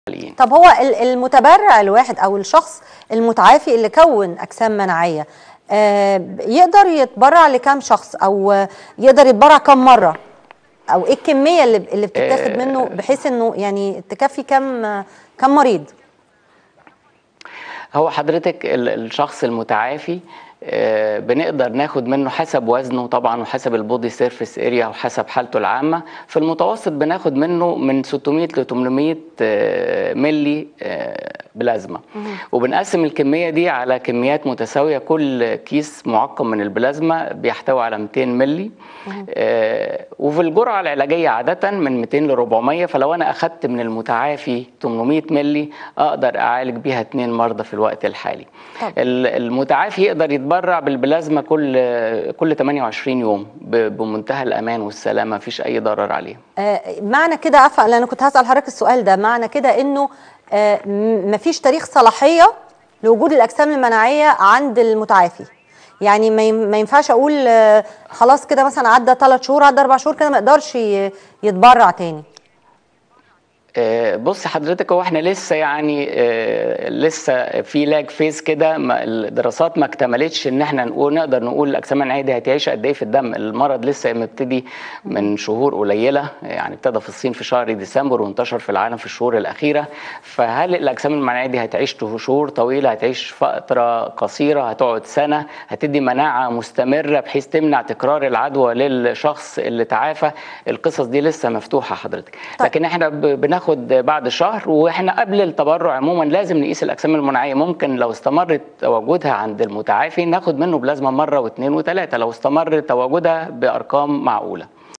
حاليين طب هو ال- المتبرع الواحد او الشخص المتعافي اللي كون اجسام مناعيه آه، يقدر يتبرع لكام شخص او آه، يقدر يتبرع كم مره او ايه الكميه اللي اللي بتتاخد منه بحيث انه يعني تكفي كم آه، كم مريض هو حضرتك ال- الشخص المتعافي آه، بنقدر ناخد منه حسب وزنه طبعا وحسب البودي سيرفيس اريا وحسب حالته العامه في المتوسط بناخد منه من 600 ل 800 آه، ملي آه، بلازما وبنقسم الكميه دي على كميات متساويه كل كيس معقم من البلازما بيحتوي على 200 ملي آه، وفي الجرعه العلاجيه عاده من 200 ل 400 فلو انا اخدت من المتعافي 800 ملي اقدر اعالج بيها اثنين مرضى في الوقت الحالي طب. ال- المتعافي يقدر يتبرع بالبلازما كل كل 28 يوم ب- بمنتهى الامان والسلامه مفيش اي ضرر عليه آه، معنى كده افهم لان كنت هسال حضرتك السؤال ده معنى كده انه آه، م- مفيش تاريخ صلاحيه لوجود الاجسام المناعيه عند المتعافي يعني ما يم- ما ينفعش اقول آه، خلاص كده مثلا عدى ثلاث شهور عدى اربع شهور كده ما يقدرش ي- يتبرع تاني آه، بص حضرتك هو احنا لسه يعني آه، لسه في لاج فيز كده ما- الدراسات ما اكتملتش ان احنا نقول نقدر نقول الاجسام المناعيه دي هتعيش قد ايه في الدم المرض لسه مبتدي من شهور قليله يعني ابتدى في الصين في شهر ديسمبر وانتشر في العالم في الشهور الاخيره فهل الاجسام المناعيه دي هتعيش شهور طويله هتعيش فتره قصيره هتقعد سنه هتدي مناعه مستمره بحيث تمنع تكرار العدوى للشخص اللي تعافى القصص دي لسه مفتوحه حضرتك طيب. لكن احنا ب- بناخد بعد شهر واحنا قبل التبرع عموما لازم نقيس الاجسام المناعيه ممكن لو استمرت تواجدها عند المتعافي ناخد منه بلازما مره واثنين وثلاثه لو استمر تواجدها بارقام معقوله